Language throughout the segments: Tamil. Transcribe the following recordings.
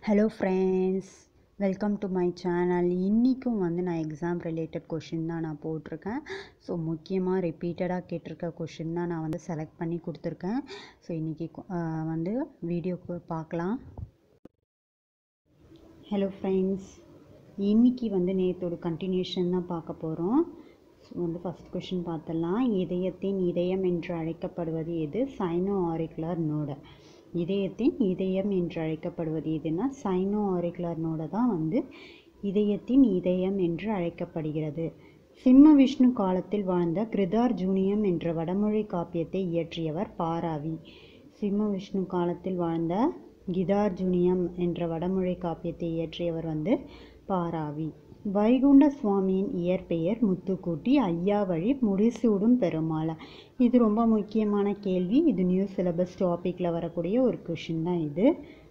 hello friends welcome to my channel இன்றைக்கும் வந்து நான் எக்ஸாம் ரிலேட்டட் கொஷின் தான் நான் போட்டிருக்கேன் ஸோ முக்கியமாக ரிப்பீட்டடாக கேட்டிருக்க கொஷின் தான் நான் வந்து செலக்ட் பண்ணி கொடுத்துருக்கேன் ஸோ இன்றைக்கி வந்து வீடியோக்கு பார்க்கலாம் ஹலோ ஃப்ரெண்ட்ஸ் இன்றைக்கி வந்து நேற்றோட கண்டினியூஷன் தான் பார்க்க போகிறோம் ஸோ வந்து ஃபஸ்ட் கொஷின் பார்த்தலாம் இதயத்தின் இதயம் என்று அழைக்கப்படுவது எது சைனோ ஆரிகுலர் நோடு இதயத்தின் இதயம் என்று அழைக்கப்படுவது எதுனா சைனோ ஆரிகுலர் நோடை தான் வந்து இதயத்தின் இதயம் என்று அழைக்கப்படுகிறது சிம்ம விஷ்ணு காலத்தில் வாழ்ந்த கிருதார் ஜூனியம் என்ற வடமொழி காப்பியத்தை இயற்றியவர் பாராவி சிம்ம விஷ்ணு காலத்தில் வாழ்ந்த கிதார் ஜூனியம் என்ற வடமொழி காப்பியத்தை இயற்றியவர் வந்து பாராவி வைகுண்ட சுவாமியின் இயற்பெயர் முத்துக்குட்டி ஐயா வழி முடிசூடும் பெருமாள் இது ரொம்ப முக்கியமான கேள்வி இது நியூ சிலபஸ் டாப்பிக்கில் வரக்கூடிய ஒரு கொஷின் தான் இது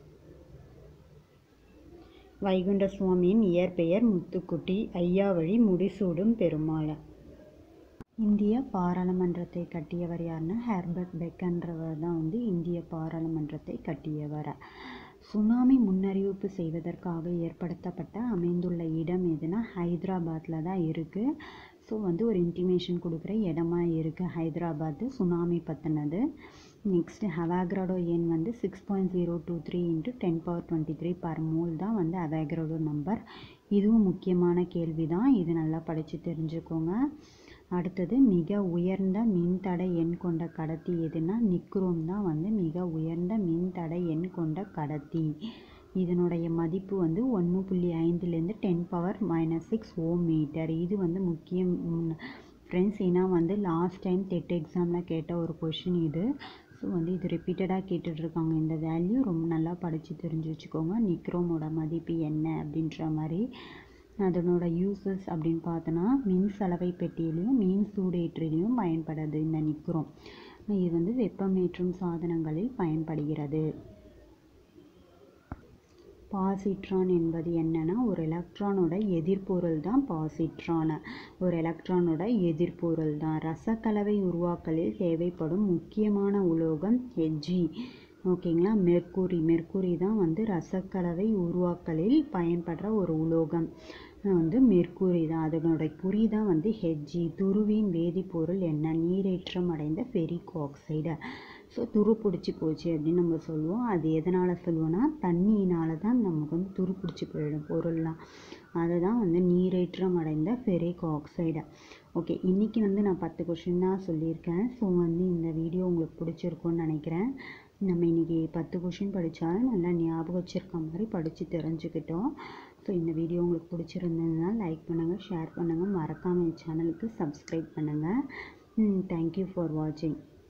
வைகுண்ட சுவாமியின் இயற்பெயர் முத்துக்குட்டி ஐயா வழி முடிசூடும் பெருமாள் இந்திய பாராளுமன்றத்தை கட்டியவர் யாருன்னா ஹெர்பர்ட் பெக்கன்றவர் தான் வந்து இந்திய பாராளுமன்றத்தை கட்டியவர் சுனாமி முன்னறிவிப்பு செய்வதற்காக ஏற்படுத்தப்பட்ட அமைந்துள்ள இடம் எதுனா ஹைதராபாத்தில் தான் இருக்குது ஸோ வந்து ஒரு இன்டிமேஷன் கொடுக்குற இடமா இருக்குது ஹைதராபாத்து சுனாமி பற்றினது நெக்ஸ்ட் ஹவாக்ராடோ எண் வந்து six point zero two three into ten power twenty three per mole தான் வந்து அவாக்ராடோ நம்பர் இதுவும் முக்கியமான கேள்வி தான் இது நல்லா படித்து தெரிஞ்சுக்கோங்க அடுத்தது மிக உயர்ந்த மின்தடை எண் கொண்ட கடத்தி எதுனா நிக்ரோம் தான் வந்து மிக உயர்ந்த மின்தடை எண் கொண்ட கடத்தி இதனுடைய மதிப்பு வந்து ஒன்று புள்ளி ஐந்துலேருந்து ten power minus six ohm metre இது வந்து முக்கியம் ஃப்ரெண்ட்ஸ் ஏன்னா வந்து லாஸ்ட் டைம் டெட் எக்ஸாமில் கேட்ட ஒரு கொஷின் இது ஸோ வந்து இது ரிப்பீட்டடாக கேட்டுட்ருக்காங்க இந்த வேல்யூ ரொம்ப நல்லா படித்து தெரிஞ்சு வச்சுக்கோங்க நிக்ரோமோட மதிப்பு என்ன அப்படின்ற மாதிரி அதனோட யூசஸ் அப்படின்னு பார்த்தோன்னா மின் சலவை பெட்டியிலையும் மீன் சூடேற்றிலையும் பயன்படுது இந்த நிக்ரோம் இது வந்து வெப்பமேற்றும் சாதனங்களில் பயன்படுகிறது பாசிட்ரான் என்பது என்னன்னா ஒரு எலக்ட்ரானோட எதிர்பொருள் தான் பாசிட்ரான் ஒரு எலக்ட்ரானோட எதிர்பொருள் தான் ரசக்கலவை உருவாக்கலில் தேவைப்படும் முக்கியமான உலோகம் ஹெஜ்ஜி ஓகேங்களா மெர்க்குரி மெர்க்குரி தான் வந்து ரசக்கலவை உருவாக்கலில் பயன்படுற ஒரு உலோகம் வந்து மெர்க்குரி தான் அதனோட குறி தான் வந்து ஹெஜ்ஜி துருவின் வேதிப்பொருள் என்ன நீரேற்றம் அடைந்த ஃபெரிக் ஆக்சைடு ஸோ துரு பிடிச்சி போச்சு அப்படின்னு நம்ம சொல்லுவோம் அது எதனால் சொல்லுவோன்னா தண்ணியினால தான் நமக்கு வந்து துரு பிடிச்சி போயிடும் பொருள்லாம் அதுதான் வந்து நீரேற்றம் அடைந்த ஃபெரிக் ஆக்சைடு ஓகே இன்றைக்கி வந்து நான் பத்து கொஷின் தான் சொல்லியிருக்கேன் ஸோ வந்து இந்த வீடியோ உங்களுக்கு பிடிச்சிருக்குன்னு நினைக்கிறேன் நம்ம இன்றைக்கி பத்து கொஷின் படித்தாலும் நல்லா ஞாபகம் வச்சுருக்க மாதிரி படித்து தெரிஞ்சுக்கிட்டோம் ஸோ இந்த வீடியோ உங்களுக்கு பிடிச்சிருந்ததுன்னா லைக் பண்ணுங்கள் ஷேர் பண்ணுங்கள் மறக்காமல் என் சேனலுக்கு சப்ஸ்கிரைப் பண்ணுங்கள் தேங்க்யூ ஃபார் வாட்சிங்